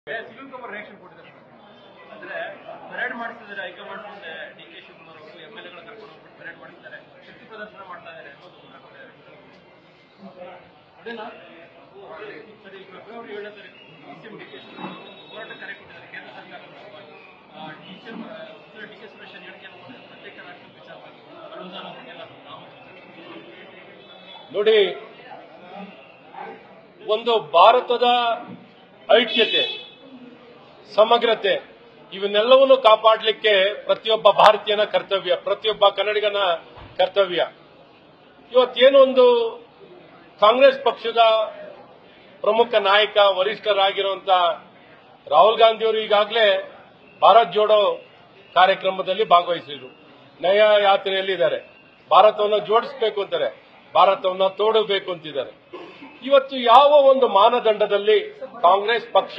Civil Kumar reaction ಕೊಟ್ಟಿದ್ದಾರೆ ಅಂದ್ರೆ parade ಮಾಡಿಸಿದ್ದಾರೆ ಹೈಕಮಾಂಡ್ ಮುಂದೆ ಡಿ ಕೆ ಶಿವಕುಮಾರ್ ಅವರು ಎಂ ಎಲ್ ಎಗಳ ಕರ್ಕೊಂಡು ಹೋಗ್ಬಿಟ್ಟು ಪರೇಡ್ ಮಾಡಿದ್ದಾರೆ ಶಕ್ತಿ ಪ್ರದರ್ಶನ ಮಾಡ್ತಾ ಇದ್ದಾರೆ ಅನ್ನೋದು ಉತ್ತರ ಕೊಟ್ಟಿದ್ದಾರೆ. ಅದೇನಾ ಸರಿ ಫೆಬ್ರವರಿ ಏಳನೇ ತಾರೀಕು ಡಿಸಿಎಂ ಡಿ ಕೆ ಶಿವಕುಮಾರ್ ಅವರು ಹೋರಾಟ ಕರೆ ಕೊಟ್ಟಿದ್ದಾರೆ ಕೇಂದ್ರ ಸರ್ಕಾರದ ಪರವಾಗಿ ಡಿಸಿಎಂ ಡಿ ಕೆ ಸುರೇಶ್ ಹೇಳಿಕೆಯನ್ನು ಮಾಡಿದ್ದಾರೆ. ಪ್ರತ್ಯೇಕ ರಾಷ್ಟ್ರ ವಿಚಾರವಾಗಿ ಅನುದಾನ ಕೊಟ್ಟಿಲ್ಲ ಅಂತ ನಾವು ನೋಡಿ ಒಂದು ಭಾರತದ ಐಕ್ಯತೆ ಸಮಗ್ರತೆ ಇವನ್ನೆಲ್ಲವನ್ನು ಕಾಪಾಡಲಿಕ್ಕೆ ಪ್ರತಿಯೊಬ್ಬ ಭಾರತೀಯನ ಕರ್ತವ್ಯ ಪ್ರತಿಯೊಬ್ಬ ಕನ್ನಡಿಗನ ಕರ್ತವ್ಯ ಇವತ್ತೇನು ಒಂದು ಕಾಂಗ್ರೆಸ್ ಪಕ್ಷದ ಪ್ರಮುಖ ನಾಯಕ ವರಿಷ್ಠರಾಗಿರುವಂತ ರಾಹುಲ್ ಗಾಂಧಿ ಅವರು ಈಗಾಗಲೇ ಭಾರತ್ ಜೋಡೋ ಕಾರ್ಯಕ್ರಮದಲ್ಲಿ ಭಾಗವಹಿಸಿದ್ರು ನಯ ಯಾತ್ರೆಯಲ್ಲಿದ್ದಾರೆ ಭಾರತವನ್ನು ಜೋಡಿಸಬೇಕು ಅಂತಾರೆ ಭಾರತವನ್ನು ತೋಡಬೇಕು ಅಂತಿದ್ದಾರೆ ಇವತ್ತು ಯಾವ ಒಂದು ಮಾನದಂಡದಲ್ಲಿ ಕಾಂಗ್ರೆಸ್ ಪಕ್ಷ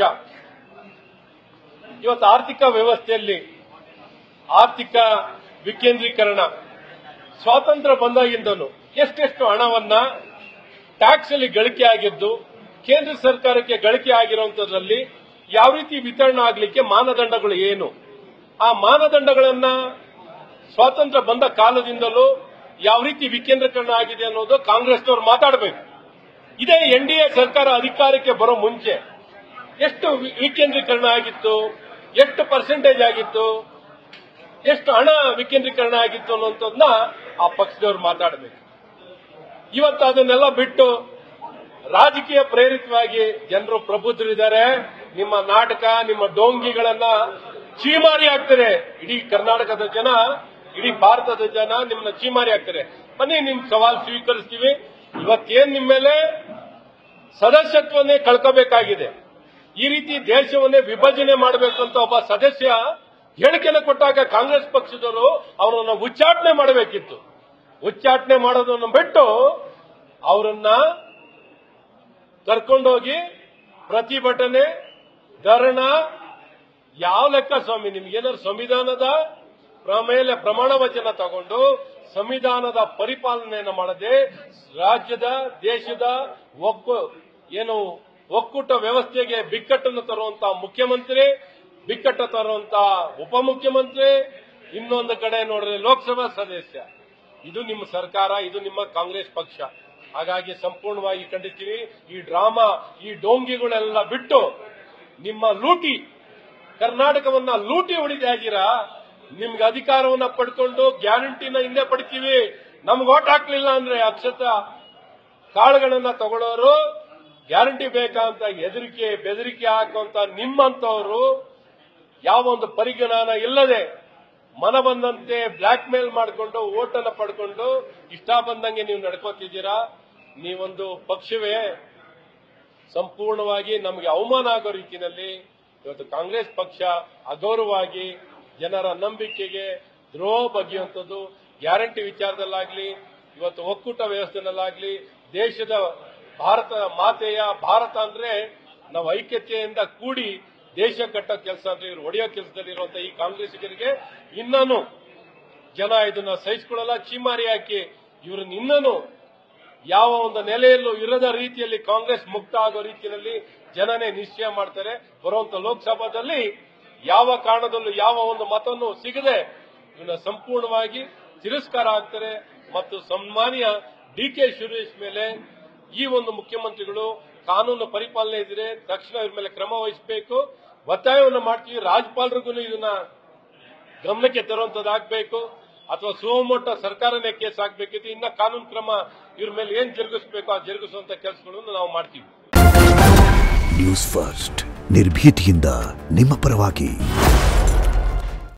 ಇವತ್ತು ಆರ್ಥಿಕ ವ್ಯವಸ್ಥೆಯಲ್ಲಿ ಆರ್ಥಿಕ ವಿಕೇಂದ್ರೀಕರಣ ಸ್ವಾತಂತ್ರ್ಯ ಬಂದಾಗಿಂದನು ಎಷ್ಟೆಷ್ಟು ಹಣವನ್ನ ಟ್ಯಾಕ್ಸ್ ಅಲ್ಲಿ ಗಳಿಕೆ ಆಗಿದ್ದು ಕೇಂದ್ರ ಸರ್ಕಾರಕ್ಕೆ ಗಳಿಕೆ ಆಗಿರುವಂತದ್ರಲ್ಲಿ ಯಾವ ರೀತಿ ವಿತರಣೆ ಆಗಲಿಕ್ಕೆ ಮಾನದಂಡಗಳು ಏನು ಆ ಮಾನದಂಡಗಳನ್ನ ಸ್ವಾತಂತ್ರ್ಯ ಬಂದ ಕಾಲದಿಂದಲೂ ಯಾವ ರೀತಿ ವಿಕೇಂದ್ರೀಕರಣ ಆಗಿದೆ ಅನ್ನೋದು ಕಾಂಗ್ರೆಸ್ನವರು ಮಾತಾಡಬೇಕು ಇದೇ ಎನ್ ಡಿ ಎ ಸರ್ಕಾರ ಅಧಿಕಾರಕ್ಕೆ ಬರೋ ಮುಂಚೆ ಎಷ್ಟು ವಿ- ವಿಕೇಂದ್ರೀಕರಣ ಆಗಿತ್ತು ಎಷ್ಟು ಪರ್ಸೆಂಟೇಜ್ ಆಗಿತ್ತು ಎಷ್ಟು ಹಣ ವಿಕೇಂದ್ರೀಕರಣ ಆಗಿತ್ತು ಅನ್ನೋಂಥದ್ದನ್ನ ಆ ಪಕ್ಷದವ್ರು ಮಾತಾಡಬೇಕು ಇವತ್ತು ಅದನ್ನೆಲ್ಲ ಬಿಟ್ಟು ರಾಜಕೀಯ ಪ್ರೇರಿತವಾಗಿ ಜನರು ಪ್ರಬುದ್ಧರಿದ್ದಾರೆ ನಿಮ್ಮ ನಾಟಕ ನಿಮ್ಮ ಡೋಂಗಿಗಳನ್ನ ಚೀಮಾರಿ ಆಗ್ತಾರೆ ಇಡೀ ಕರ್ನಾಟಕದ ಜನ ಇಡೀ ಭಾರತದ ಜನ ನಿಮ್ಮನ್ನ ಚೀಮಾರಿ ಆಗ್ತಾರೆ ಬನ್ನಿ ನಿಮ್ ಸವಾಲ್ ಸ್ವೀಕರಿಸ್ತೀವಿ ಇವತ್ತೇನ್ ನಿಮ್ಮ ಮೇಲೆ ಸದಸ್ಯತ್ವನ್ನೇ ಕಳ್ಕೋಬೇಕಾಗಿದೆ ಈ ರೀತಿ ದೇಶವನ್ನೇ ವಿಭಜನೆ ಮಾಡಬೇಕು ಅಂತ ಒಬ್ಬ ಸದಸ್ಯ ಹೇಳಿಕೆನ ಕೊಟ್ಟಾಗ ಕಾಂಗ್ರೆಸ್ ಪಕ್ಷದವರು ಅವರನ್ನ ಉಚ್ಚಾಟನೆ ಮಾಡಬೇಕಿತ್ತು ಉಚ್ಚಾಟನೆ ಮಾಡೋದನ್ನು ಬಿಟ್ಟು ಅವರನ್ನ ಕರ್ಕೊಂಡೋಗಿ ಪ್ರತಿಭಟನೆ ಧರಣ ಯಾವ ಲೆಕ್ಕ ಸ್ವಾಮಿ ನಿಮ್ಗೇನಾದ್ರು ಸಂವಿಧಾನದ ಮೇಲೆ ಪ್ರಮಾಣ ವಚನ ತಗೊಂಡು ಸಂವಿಧಾನದ ಪರಿಪಾಲನೆಯನ್ನು ಮಾಡದೆ ರಾಜ್ಯದ ದೇಶದ ಒಕ್ಕು ಏನು ಒಕ್ಕೂಟ ವ್ಯವಸ್ಥೆಗೆ ಬಿಕ್ಕಟ್ಟನ್ನು ತರುವಂತಹ ಮುಖ್ಯಮಂತ್ರಿ ಬಿಕ್ಕಟ್ಟು ತರುವಂತ ಉಪಮುಖ್ಯಮಂತ್ರಿ ಇನ್ನೊಂದು ಕಡೆ ನೋಡಿದ್ರೆ ಲೋಕಸಭಾ ಸದಸ್ಯ ಇದು ನಿಮ್ಮ ಸರ್ಕಾರ ಇದು ನಿಮ್ಮ ಕಾಂಗ್ರೆಸ್ ಪಕ್ಷ ಹಾಗಾಗಿ ಸಂಪೂರ್ಣವಾಗಿ ಖಂಡಿಸ್ತೀವಿ ಈ ಡ್ರಾಮಾ ಈ ಡೋಂಗಿಗಳೆಲ್ಲ ಬಿಟ್ಟು ನಿಮ್ಮ ಲೂಟಿ ಕರ್ನಾಟಕವನ್ನ ಲೂಟಿ ಹೊಡಿತಾ ಇದ್ದೀರಾ ನಿಮ್ಗೆ ಅಧಿಕಾರವನ್ನ ಪಡ್ಕೊಂಡು ಗ್ಯಾರಂಟಿನ ಹಿಂದೆ ಪಡಿತೀವಿ ನಮ್ಗೆ ಓಟ್ ಹಾಕ್ಲಿಲ್ಲ ಅಂದ್ರೆ ಅಕ್ಷತ ಕಾಳುಗಳನ್ನ ತಗೊಳ್ಳೋರು ಗ್ಯಾರಂಟಿ ಬೇಕಾ ಅಂತ ಹೆದರಿಕೆ ಬೆದರಿಕೆ ಹಾಕುವಂತ ನಿಮ್ಮಂತವರು ಯಾವ ಒಂದು ಪರಿಜ್ಞಾನ ಇಲ್ಲದೆ ಮನ ಬಂದಂತೆ ಬ್ಲಾಕ್ ಮೇಲ್ ಮಾಡಿಕೊಂಡು ಓಟನ್ನ ಪಡ್ಕೊಂಡು ಇಷ್ಟ ಬಂದಂಗೆ ನೀವು ನಡ್ಕೋತಿದ್ದೀರಾ ನೀವೊಂದು ಪಕ್ಷವೇ ಸಂಪೂರ್ಣವಾಗಿ ನಮಗೆ ಅವಮಾನ ಆಗೋ ರೀತಿಯಲ್ಲಿ ಇವತ್ತು ಕಾಂಗ್ರೆಸ್ ಪಕ್ಷ ಅಗೌರವವಾಗಿ ಜನರ ನಂಬಿಕೆಗೆ ದ್ರೋಹ ಬಗೆಯುವಂಥದ್ದು ಗ್ಯಾರಂಟಿ ವಿಚಾರದಲ್ಲಾಗ್ಲಿ ಇವತ್ತು ಒಕ್ಕೂಟ ವ್ಯವಸ್ಥೆನಲ್ಲಾಗ್ಲಿ ದೇಶದ ಭಾರತ ಮಾತೆಯ ಭಾರತ ಅಂದ್ರೆ ನಾವು ಐಕ್ಯತೆಯಿಂದ ಕೂಡಿ ದೇಶ ಕಟ್ಟೋ ಕೆಲಸ ಅಂದ್ರೆ ಇವರು ಹೊಡೆಯೋ ಕೆಲಸದಲ್ಲಿರುವಂತ ಈ ಕಾಂಗ್ರೆಸ್ಸಿಗರಿಗೆ ಇನ್ನೂ ಜನ ಇದನ್ನ ಸಹಿಸಿಕೊಳ್ಳಲ್ಲ ಚೀಮಾರಿ ಹಾಕಿ ಇವ್ರನ್ನ ಇನ್ನೂ ಯಾವ ಒಂದು ನೆಲೆಯಲ್ಲೂ ಇರದ ರೀತಿಯಲ್ಲಿ ಕಾಂಗ್ರೆಸ್ ಮುಕ್ತ ಆಗೋ ರೀತಿಯಲ್ಲಿ ಜನನೇ ನಿಶ್ಚಯ ಮಾಡ್ತಾರೆ ಬರುವಂತ ಲೋಕಸಭಾದಲ್ಲಿ ಯಾವ ಕಾರಣದಲ್ಲೂ ಯಾವ ಒಂದು ಮತವನ್ನು ಸಿಗದೆ ಇವನ್ನ ಸಂಪೂರ್ಣವಾಗಿ ತಿರಸ್ಕಾರ ಆಗ್ತಾರೆ ಮತ್ತು ಸನ್ಮಾನ್ಯ ಡಿ ಕೆ ಸುರೇಶ್ ಮೇಲೆ ಈ ಒಂದು ಮುಖ್ಯಮಂತ್ರಿಗಳು ಕಾನೂನು ಪರಿಪಾಲನೆ ಇದ್ರೆ ತಕ್ಷಣ ಇವ್ರ ಮೇಲೆ ಕ್ರಮ ವಹಿಸಬೇಕು ಒತ್ತಾಯವನ್ನು ಮಾಡ್ತೀವಿ ರಾಜ್ಯಪಾಲರಿಗೂ ಇದನ್ನ ಗಮನಕ್ಕೆ ತರುವಂತದ್ದಾಗಬೇಕು ಅಥವಾ ಸುಮೋಟ ಸರ್ಕಾರನೇ ಕೇಸ್ ಹಾಕಬೇಕಿತ್ತು ಇನ್ನ ಕಾನೂನು ಕ್ರಮ ಇವ್ರ ಮೇಲೆ ಏನ್ ಜರುಗಿಸಬೇಕು ಆ ಜರುಗಿಸುವಂತ ಕೆಲಸಗಳನ್ನು ನಾವು ಮಾಡ್ತೀವಿ ನ್ಯೂಸ್ ಫಸ್ಟ್ ನಿರ್ಭೀತಿಯಿಂದ ನಿಮ್ಮ ಪರವಾಗಿ